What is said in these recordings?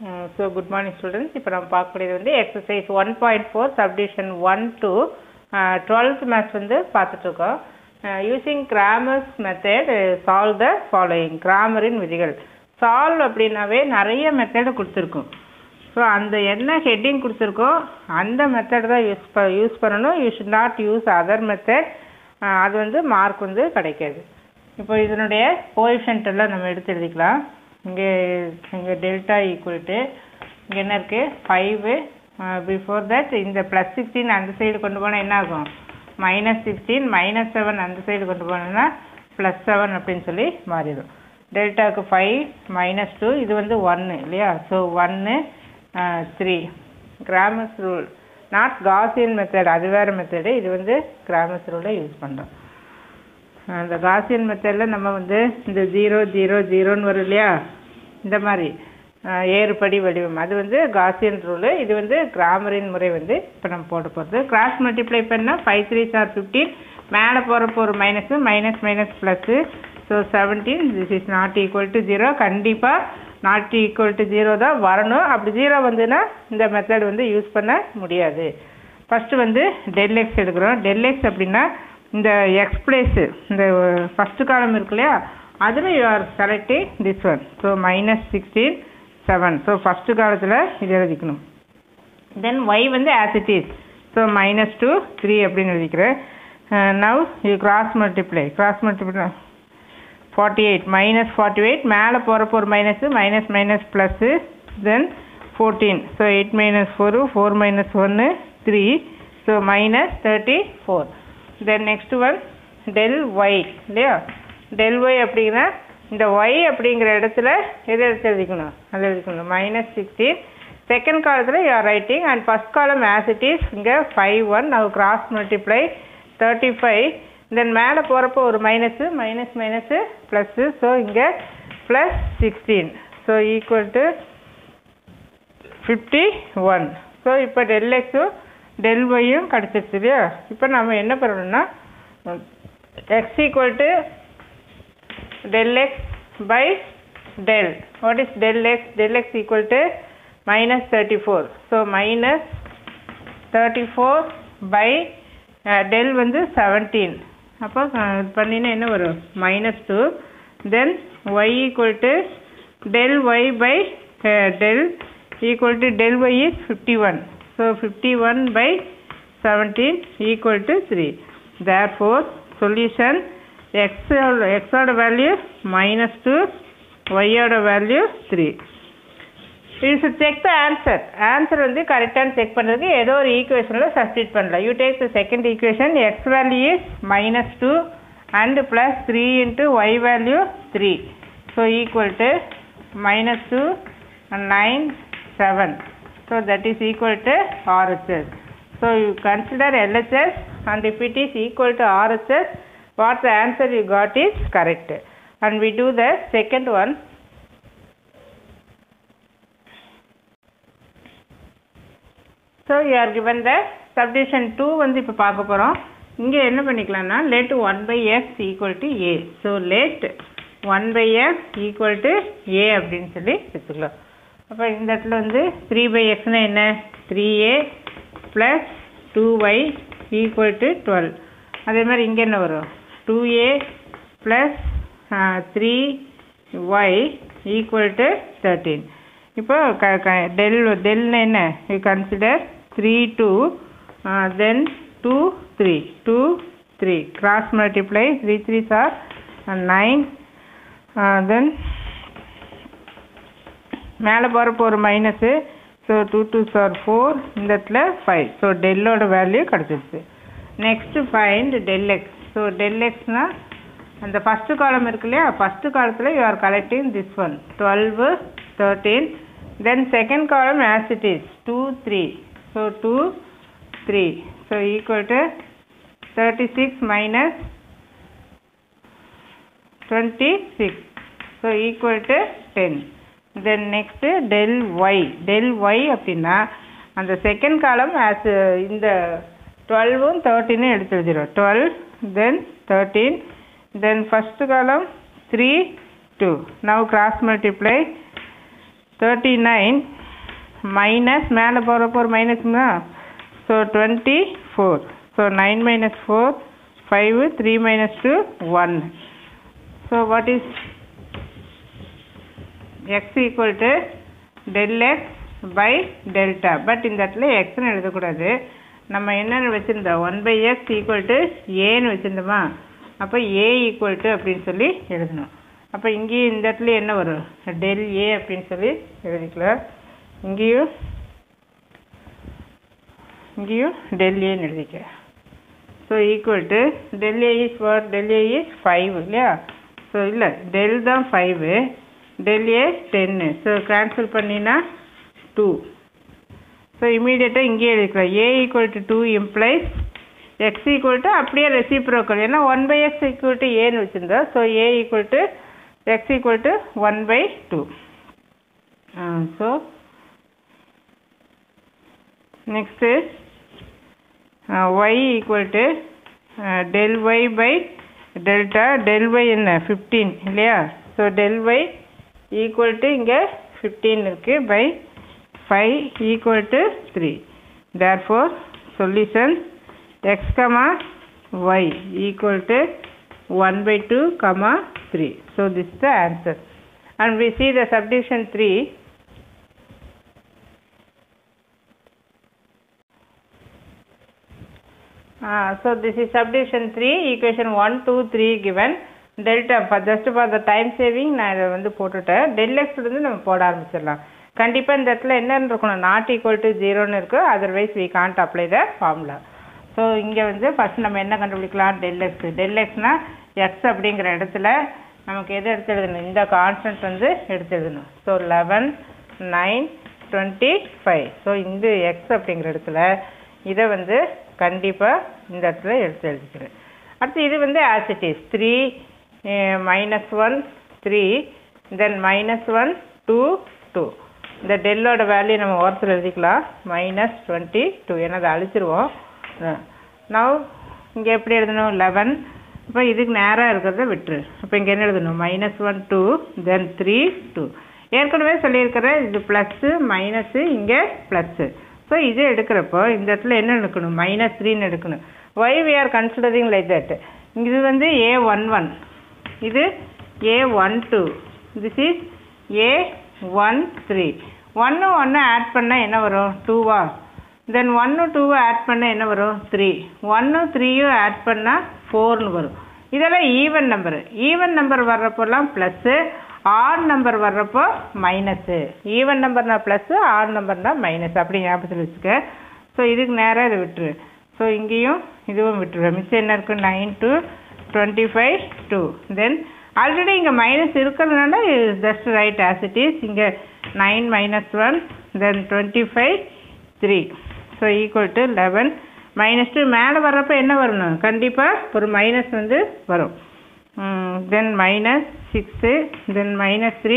So good morning students இப்போ நம்ம பார்க்கக்கூடியது வந்து exercise one point four subdivision one two twelfth maths வந்து பார்த்துட்ருக்கோம் using Cramer's method solve the following கிராமரின் விதிகள் சால்வ் அப்படின்னாவே நிறைய மெத்தடு கொடுத்துருக்கும் ஸோ அந்த என்ன ஹெட்டிங் கொடுத்துருக்கோ அந்த மெத்தட் தான் யூஸ் ப யூஸ் பண்ணணும் you should not use other method அது வந்து மார்க் வந்து கிடைக்காது இப்போ இதனுடைய கோஎஃபிஷியன்ட் எல்லாம் நம்ம எடுத்து எழுதிக்கலாம் இங்கே இங்கே டெல்டா ஈக்குவல் டு இங்கே என்ன இருக்குது ஃபைவு பிஃபோர் தட் இந்த ப்ளஸ் சிக்ஸ்டீன் அந்த சைடு கொண்டு போனால் என்ன ஆகும் மைனஸ் சிக்ஸ்டீன் மைனஸ் செவன் அந்த சைடு கொண்டு போனோம்னா ப்ளஸ் செவன் அப்படின்னு சொல்லி மாறிடும் டெல்டாவுக்கு ஃபைவ் மைனஸ் டூ இது வந்து ஒன்று இல்லையா ஸோ ஒன்று three Cramer's rule not Gaussian method அது வேறு மெத்தடு இது வந்து கிராமஸ் ரூலை யூஸ் பண்ணுறோம் அந்த காசியன் மெத்தடில் நம்ம வந்து இந்த ஜீரோ ஜீரோ ஜீரோன்னு வரும் இல்லையா இந்த மாதிரி ஏறுபடி வடிவம் அது வந்து காசியன் ரூலு இது வந்து கிராமரின் முறை வந்து இப்போ நம்ம போட போகிறது கிராஸ் மல்டிப்ளை பண்ணால் ஃபைவ் த்ரீ சார் ஃபிஃப்டீன் மேலே போகிறப்போ ஒரு minus minus minus plus so seventeen this is not equal to zero கண்டிப்பாக நாட் ஈக்குவல் டு ஜீரோ தான் வரணும் அப்படி ஜீரோ வந்துன்னா இந்த மெத்தட் வந்து யூஸ் பண்ண முடியாது ஃபஸ்ட்டு வந்து டெல் எக்ஸ் எடுக்கிறோம் டெல் எக்ஸ் அப்படின்னா இந்த எக்ஸ் பிளேஸு இந்த ஃபஸ்ட்டு காலம் இருக்கு இல்லையா அதில் you are selecting this one so minus sixteen seven so first காலத்தில் இது எழுதிக்கணும் தென் ஒய் வந்து as it is so minus two three அப்படின்னு எழுதிக்கிறேன் now you cross multiply cross multiply forty eight minus forty eight மேலே போகிறப்போ ஒரு minus minus minus plus then fourteen so eight minus four four minus ஒன்று three so minus thirty four then next one del Y இல்லையா del y அப்படின்னா இந்த Y அப்படிங்கிற இடத்துல எது எடுத்து எழுதிக்கணும் அது எழுதிக்கணும் மைனஸ் சிக்ஸ்டீன் செகண்ட் காலத்தில் யூஆர் ரைட்டிங் அண்ட் ஃபஸ்ட் காலம் ஆஸ் இட் இஸ் இங்கே five one now cross multiply thirty five then மேலே போகிறப்போ ஒரு minus minus minus plus so இங்கே plus sixteen so equal to fifty one so இப்போ del எக்ஸும் del ஒய்யும் கிடச்சிருச்சு இல்லையா இப்போ நம்ம என்ன பண்ணணும்னா X equal to del x by del. What is del x? Del x equal to minus 34. So minus 34 by uh, del வந்து 17. அப்போ பண்ணினா என்ன வரும் minus two then y equal to del y by del equal to del y is fifty one so fifty one by seventeen equal to three there four solution எக்ஸோட எக்ஸோட value minus two ஒய்யோட value three இது should check the answer answer வந்து கரெக்டானு check பண்ணுறதுக்கு ஏதோ ஒரு ஈக்குவேஷனில் சப்ஸ்டிட் பண்ணலாம் you take the second equation x value is minus two and plus three into Y value three so equal to minus two nine seven so that is equal to RHS so you consider LHS and if it is equal to RHS what the answer you got is correct and we do the second one so you are given the subdivision 2 வந்து இப்போ பார்க்க போகிறோம் இங்கே என்ன பண்ணிக்கலாம்னா let 1 by x equal to a so let 1 by x equal to a அப்படின்னு சொல்லி எடுத்துக்கலாம் அப்போ இந்த இடத்துல வந்து 3 by xனா என்ன 3a plus 2y equal to 12 அதே மாதிரி இங்கே என்ன வரும் 2a plus uh, 3y equal to 13 இப்போ க க டெல் டெல்னு என்ன you consider three two then two three two three cross multiply three three sir nine then மேலே போகிறப்போ ஒரு minus so two two sir four இந்த இடத்துல ஃபைவ் ஸோ டெல்லோட வேல்யூ கிடச்சிருச்சு next find del x so del எக்ஸ்னா அந்த first column இருக்கு இல்லையா ஃபஸ்ட்டு காலத்தில் you are collecting this one twelve thirteen then second column as it is two three so two three so equal to thirty six minus twenty six so equal to ten then next del y del y அப்படின்னா அந்த second column as இந்த டுவெல்வும் தேர்ட்டீனும் எடுத்து எழுதிடும் twelve then thirteen then first column three two now cross multiply thirty nine minus மேலே போகிறப்போ ஒரு மைனஸ்ங்களா so twenty four so nine minus four five three minus two one so what is x equal to del x by delta but இந்த இடத்துல எக்ஸ்னு எழுதக்கூடாது நம்ம என்னென்னு வச்சுருந்தோம் one by x equal to ஏன்னு வச்சுருந்தோமா அப்போ ஏ ஈக்குவல் டு அப்படின்னு சொல்லி எழுதணும் அப்போ இங்கேயும் இந்த இடத்துல என்ன வரும் டெல் ஏ அப்படின்னு சொல்லி எழுதிக்கலாம் இங்கேயும் இங்கேயும் டெல் ஏன்னு எழுதிக்க so equal to del a is what del a is five இல்லையா ஸோ இல்லை டெல் தான் ஃபைவு டெல் ஏ டென்னு ஸோ கேன்சல் பண்ணினா டூ ஸோ இமீடியட்டாக இங்கேயே எழுதிக்கலாம் a equal to two implies x equal to அப்படியே ரெசிப்ரோக்கல் ஏன்னா one by x equal to ஏன்னு வச்சுருந்தோம் so a equal to x equal to one by two so next y equal to del y by delta del Y என்ன fifteen இல்லையா so del y equal to இங்கே fifteen இருக்குது by five equal to three there four solution x comma y equal to one by two comma three so this the answer and we see the subdivision three Uh, so this is subdivision 3 equation 1 2 3 given delta for just for the time saving நான் இதை வந்து போட்டுட்டேன் del x இருந்து நம்ம போட ஆரம்பிச்சிடலாம் கண்டிப்பாக இந்த இடத்துல என்னன்னு இருக்கணும் நாட் ஈக்குவல் டு ஜீரோன்னு இருக்கு otherwise we can't apply the formula so இங்கே வந்து ஃபர்ஸ்ட் நம்ம என்ன கண்டுபிடிக்கலாம் டெல் எக்ஸ் டெல் எக்ஸ்னா எக்ஸ் அப்படிங்கிற இடத்துல நமக்கு எது எடுத்து எழுதணும் இந்த கான்ஸ்டன்ட் வந்து எடுத்து எழுதணும் so eleven nine twenty five so இந்த எக்ஸ் அப்படிங்கிற இடத்துல இதை வந்து கண்டிப்பாக இந்த இடத்துல எடுத்து எழுதிக்கிறேன் அடுத்து இது வந்து as it is three minus one three then minus one two two இந்த டெல்லோட வேல்யூ நம்ம ஓரத்தில் எழுதிக்கலாம் மைனஸ் டுவெண்ட்டி டூ ஏன்னா அதை அழிச்சிருவோம் நவ் இங்கே எப்படி எழுதணும் லெவன் இப்போ இதுக்கு நேராக இருக்கிறத விட்டுரு அப்போ இங்கே என்ன எழுதணும் minus one two then three two ஏற்கனவே சொல்லியிருக்கிறேன் இது ப்ளஸ்ஸு மைனஸு இங்கே ப்ளஸ்ஸு ஸோ இது எடுக்கிறப்போ இந்த இடத்துல என்ன எடுக்கணும் மைனஸ் த்ரீன்னு எடுக்கணும் y we are considering like that இது வந்து ஏ ஒன் ஒன் இது a one two this is a one three ஒன்று ஒன்று ஆட் பண்ணால் என்ன வரும் டூவா தென் ஒன்று டூவை ஆட் பண்ணால் என்ன வரும் த்ரீ ஒன்று த்ரீயும் ஆட் பண்ணால் ஃபோர்னு வரும் இதெல்லாம் ஈவன் நம்பரு ஈவன் நம்பர் வர்றப்போலாம் ப்ளஸ்ஸு ஆட் நம்பர் வர்றப்போ மைனஸு ஈவன் நம்பர்னா ப்ளஸ்ஸு ஆட் நம்பர்னா மைனஸ் அப்படி ஞாபகத்தில் வச்சுக்க ஸோ இதுக்கு நேராக இதை விட்டுரு ஸோ இங்கேயும் இதுவும் விட்டுருவேன் மிச்சம் என்ன இருக்குது nine two twenty five two then already இங்கே மைனஸ் இருக்கிறதுனால just write as it is இங்கே nine minus one then twenty five three so equal to eleven minus two மேலே வர்றப்போ என்ன வரணும் கண்டிப்பாக ஒரு மைனஸ் வந்து வரும் then minus six then minus three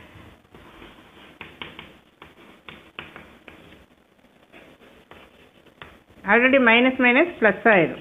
already minus minus plus ஆயிடும்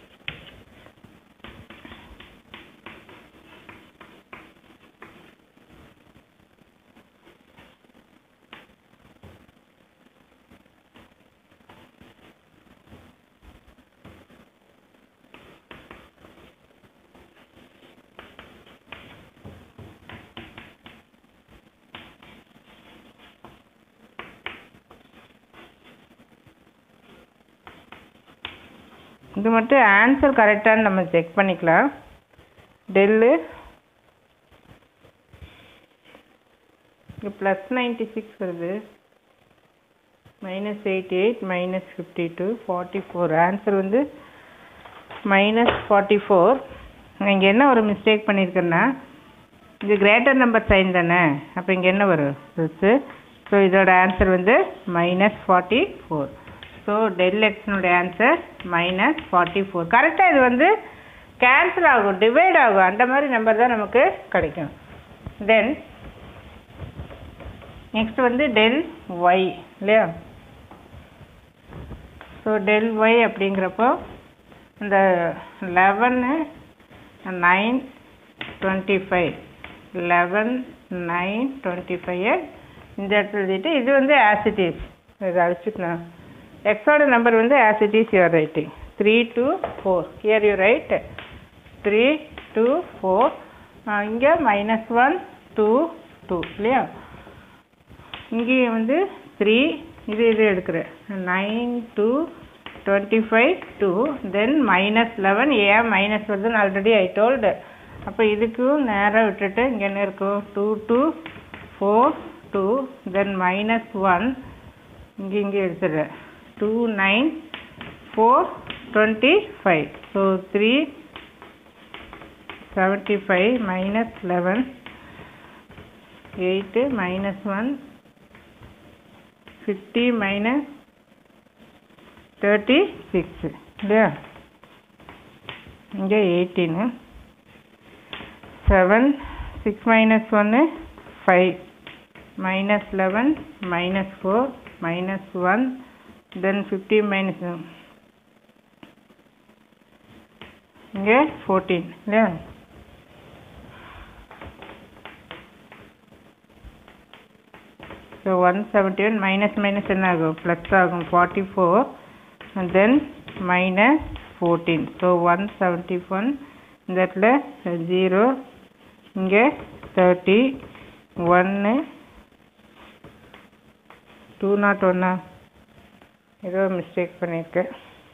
இது மட்டும் ஆன்சர் கரெக்டானு நம்ம செக் பண்ணிக்கலாம் டெல்லு இங்கே ப்ளஸ் நைன்ட்டி சிக்ஸ் வருது minus eighty eight minus fifty two forty four answer வந்து மைனஸ் ஃபார்ட்டி ஃபோர் நான் இங்கே என்ன ஒரு மிஸ்டேக் பண்ணியிருக்கேன்னா இது கிரேட்டர் நம்பர் சைன் தானே அப்போ இங்கே என்ன வரும் ப்ளஸ்ஸு ஸோ இதோட ஆன்சர் வந்து minus forty four so del எக்ஸ்னுடைய ஆன்சர் மைனஸ் ஃபார்ட்டி ஃபோர் கரெக்டாக இது வந்து கேன்சல் ஆகும் டிவைட் ஆகும் அந்த மாதிரி நம்பர் தான் நமக்கு கிடைக்கும் தென் நெக்ஸ்ட் வந்து டெல் ஒய் இல்லையா ஸோ டெல் ஒய் அப்படிங்கிறப்போ இந்த eleven nine twenty five eleven nine twenty five இந்த இடத்துல எழுதிட்டு இது வந்து ஆசிட்டிஸ் இது அழிச்சுக்கணும் எக்ஸோட நம்பர் வந்து as it is you are writing three two four here you write three two four இங்கே மைனஸ் ஒன் டூ டூ இல்லையா இங்கே வந்து த்ரீ இது இது எடுக்கிறேன் nine two twenty five two then minus eleven ஏன் மைனஸ் வருதுன்னு ஆல்ரெடி ஐ டோல்டு அப்போ இதுக்கும் நேராக விட்டுட்டு இங்கே என்ன இருக்கும் two two four two then minus one இங்கே இங்கே எடுத்துடுறேன் two nine four twenty five so three seventy five minus eleven eight minus one fifty minus thirty six இல்லையா இங்கே எயிட்டீனு செவன் சிக்ஸ் மைனஸ் ஒன்று five minus eleven minus four minus one then fifty minus இங்கே fourteen இல்லையா so one seventy one minus minus என்ன ஆகும் plus ஆகும் forty four and then minus 14 so 171 இந்த இடத்துல 0 இங்கே 30 1 டூ நாட் ஒன்னா ஏதோ மிஸ்டேக் பண்ணியிருக்கேன்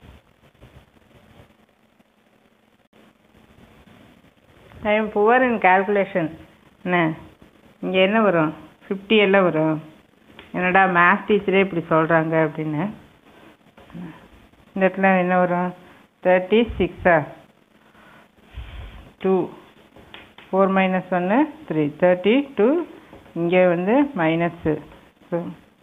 I am poor in calculation என்ன இங்கே என்ன வரும் ஃபிஃப்டி எல்லாம் வரும் என்னடா மேத்ஸ் டீச்சரே இப்படி சொல்கிறாங்க அப்படின்னு இந்த இடத்துல என்ன வரும் தேர்ட்டி சிக்ஸா டூ ஃபோர் மைனஸ் ஒன்று த்ரீ தேர்ட்டி டூ இங்கே வந்து மைனஸ்ஸு ஸோ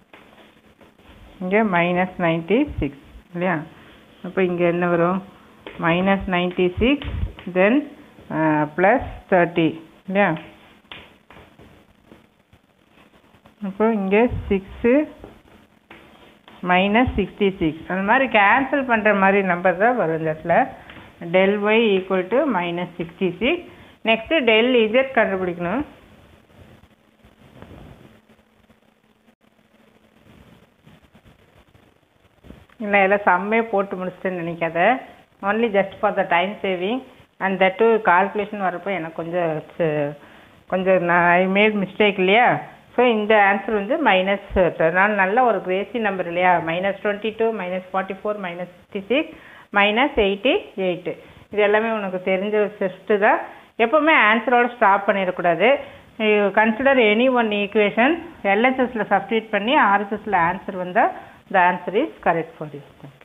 இங்கே மைனஸ் நைன்ட்டி சிக்ஸ் இல்லையா அப்போ இங்கே என்ன வரும் minus ninety six then plus thirty இல்லையா அப்போ இங்கே சிக்ஸு மைனஸ் சிக்ஸ்டி சிக்ஸ் அந்த மாதிரி கேன்சல் பண்ணுற மாதிரி நம்பர் தான் வரும் இந்த இடத்துல del y equal to minus sixty six next del z கண்டுபிடிக்கணும் இல்லை எல்லாம் சம்மே போட்டு முடிச்சிட்டேன்னு நினைக்காத only just for the time saving and that calculation வரப்போ எனக்கு கொஞ்சம் ச- கொஞ்சம் நான் ஐ மேட் மிஸ்டேக் இல்லையா ஸோ இந்த ஆன்சர் வந்து மைனஸ் நான் நல்ல ஒரு கிரேசி நம்பர் இல்லையா minus twenty two minus forty four minus sixty six minus eighty eight இது எல்லாமே உனக்கு தெரிஞ்ச டெஸ்ட்டு தான் எப்போவுமே ஆன்சரோட ஸ்டாப் பண்ணிடக்கூடாது கன்சிடர் எனி ஒன் ஈக்குவேஷன் எல்ஹெச்எஸில் சப்ஸ்டியூட் பண்ணி ஆர்ஹெச்எஸில் ஆன்சர் வந்தால் the answer is correct for you